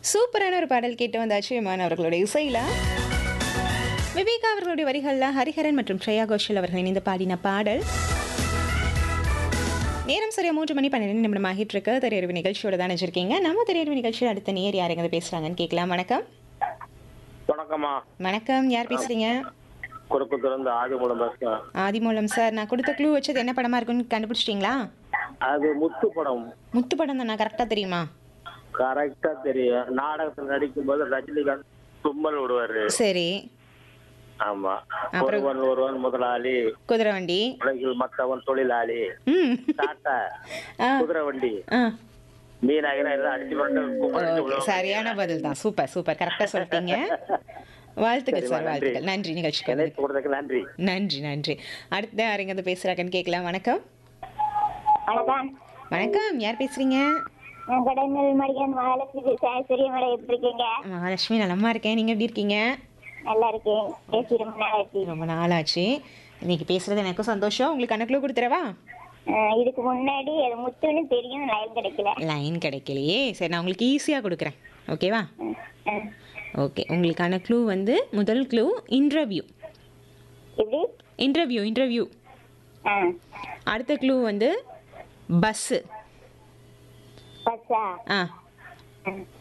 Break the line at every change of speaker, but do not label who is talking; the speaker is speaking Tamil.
சூப்பரான ஒரு பாடல் கேட்டு வந்தாச்சு விமான் அவர்களுடைய இசையில விவேகா அவர்களுடைய வரிகளில் ஹரிஹரன் மற்றும் ஸ்ரேயா கோஷல் அவர்கள் இணைந்து பாடின பாடல் நேரம் சரியா மூன்று மணி பன்னிரெண்டு நிமிடம் ஆகிட்டு இருக்கு திரையறிவு நிகழ்ச்சியோட தான் வச்சிருக்கீங்க நம்ம திரையறிவு நிகழ்ச்சியில் அடுத்த நேர் யாருங்க பேசுறாங்கன்னு கேட்கலாம் வணக்கம்
வணக்கம்மா
வணக்கம் யார் பேசுறீங்க
குறுக்கு திறந்து ஆதி மூலம் பேசுறேன்
ஆதிமூலம் சார் நான் கொடுத்த க்ளூ வச்சது என்ன படமா இருக்குன்னு கண்டுபிடிச்சிட்டிங்களா
அது முத்து படம்
முத்து படம் தான் நான் கரெக்டாக தெரியுமா
கரெக்டா தெரியும் நாடகத்தில் நடிக்கும் போது ரஜினிகாந்த் தும்மல் விடுவாரு
சரி
ஆமா
அப்புறம்?
ஒருவன் ஒருவன் முதலாளி
குதிரை வண்டி
உலகில் மற்றவன் தொழிலாளி
ம்
டாட்டா
ஆ
குதிரை வண்டி
ஆ
மீனாகினா எல்லாம் அடிச்சு போட்டு கும்பல் அடிச்சு
ஓகே
விடுவாங்க.
சரியான பதில் தான் சூப்பர் சூப்பர் கரெக்டாக சொல்லிட்டீங்க வாழ்த்துக்கள்
சரிம்மா,
சார்
நன்றி.
வாழ்த்துக்கள் நன்றி நிகழ்ச்சிக்கு
என்னை
வந்ததுக்கு.
கொடுத்ததுக்கு நன்றி
நன்றி நன்றி அடுத்த யாருங்க பேசுறாங்கன்னு கேட்கலாம் வணக்கம்
வணக்கம்
வணக்கம் யார் பேசுறீங்க
நான் கடனூர் மடிக்கன் மகாலட்சுமி பேசுறேன் சிறியமலை எப்படி இருக்கீங்க
மகாலட்சுமி நலமா இருக்கேன் நீங்க எப்படி இருக்கீங்க
நல்லா இருக்கேன் பேசி ரொம்ப நாள் ஆச்சு
ரொம்ப நாளாச்சு இன்னைக்கு பேசுறது எனக்கும் சந்தோஷம் உங்களுக்கு கணக்குல கொடுத்துறவா
அஹ் இதுக்கு முன்னாடி அது முத்துன்னு தெரியும் லைன் கிடைக்கல
லைன் கிடைக்கலையே சரி நான் உங்களுக்கு ஈஸியாக கொடுக்குறேன் ஓகேவா
அஹ் அஹ்
ஓகே உங்களுக்கான க்ளூ வந்து முதல் க்ளூ இன்டர்வியூ
எப்படி
இன்டர்வியூ இன்டர்வியூ
ஆ
அடுத்த க்ளூ வந்து பஸ்ஸு
பஸ்ஸா
ஆ
அஹ்